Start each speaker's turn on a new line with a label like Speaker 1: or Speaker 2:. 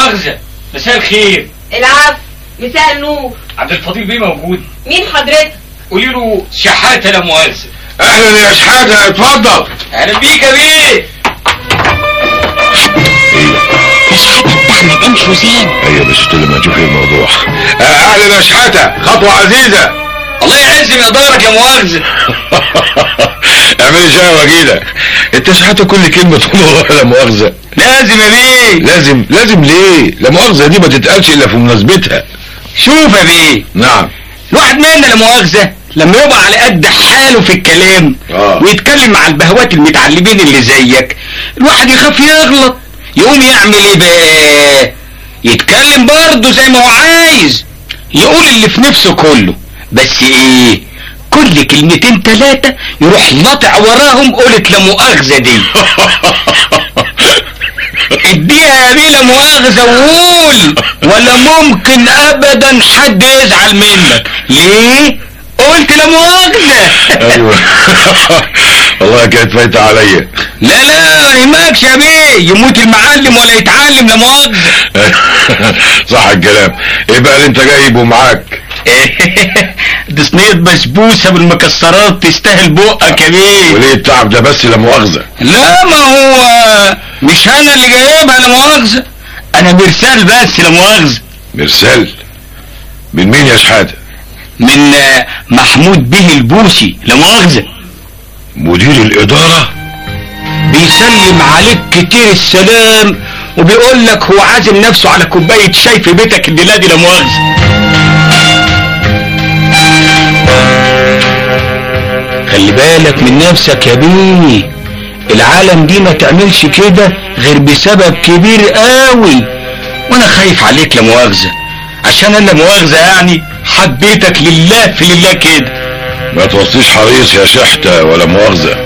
Speaker 1: مؤاخذة مساء الخير
Speaker 2: العفو مساء النور
Speaker 1: عبد الفضيل بيه موجود
Speaker 2: مين حضرتك
Speaker 1: قولي له شحاتة لا مؤاخذة
Speaker 3: اهلا يا شحاتة اتفضل
Speaker 1: اهلا بيك يا بيه
Speaker 4: ده شحاتة بتاع مدام حسين
Speaker 3: ايوه بس قلت لما نشوف ايه الموضوع آه، اهلا يا شحاتة خطوة عزيزة
Speaker 1: الله يعز مقدارك يا مؤاخذة
Speaker 3: اعملي شاي واجيلك انت شحاتة كل كلمة تقولها لا مؤاخذة
Speaker 1: لازم يا بيه
Speaker 3: لازم لازم ليه لا مؤاخذة دي ما تتقالش الا في مناسبتها
Speaker 1: شوف يا بيه
Speaker 3: نعم
Speaker 1: الواحد منا لا مؤاخذة لما يبقى على قد حاله في الكلام
Speaker 3: آه.
Speaker 1: ويتكلم مع البهوات المتعلمين اللي زيك الواحد يخاف يغلط يقوم يعمل ايه بقى يتكلم برضه زي ما هو عايز يقول اللي في نفسه كله بس ايه كل كلمتين تلاتة يروح لطع وراهم قولت لا مؤاخذة دي اديها يا بيه لا مؤاخذة وقول ولا ممكن ابدا حد يزعل منك ليه قلت لا مؤاخذة
Speaker 3: ايوه والله كانت فايتة عليا
Speaker 1: لا لا ما يهمكش يا بيه يموت المعلم ولا يتعلم لا مؤاخذة
Speaker 3: صح الكلام ايه بقى اللي انت جايبه معاك
Speaker 1: دي صينية بسبوسة بالمكسرات تستاهل بقك يا بيه
Speaker 3: وليه التعب ده بس لا مؤاخذة
Speaker 1: لا ما هو مش انا اللي جايبها لا مؤاخذة انا مرسال بس لا مؤاخذة
Speaker 3: مرسال من مين يا شحاتة
Speaker 1: من آه، محمود به البوسي لا مؤاخذة
Speaker 3: مدير الادارة
Speaker 1: بيسلم عليك كتير السلام وبيقول لك هو عازم نفسه على كوباية شاي في بيتك الليلة دي لا مؤاخذة خلي بالك من نفسك يا بيه العالم دي ما تعملش كده غير بسبب كبير قوي وانا خايف عليك لا مؤاخذة عشان انا مؤاخذة يعني حبيتك لله في لله كده
Speaker 3: ما توصيش حريص يا شحتة ولا مؤاخذة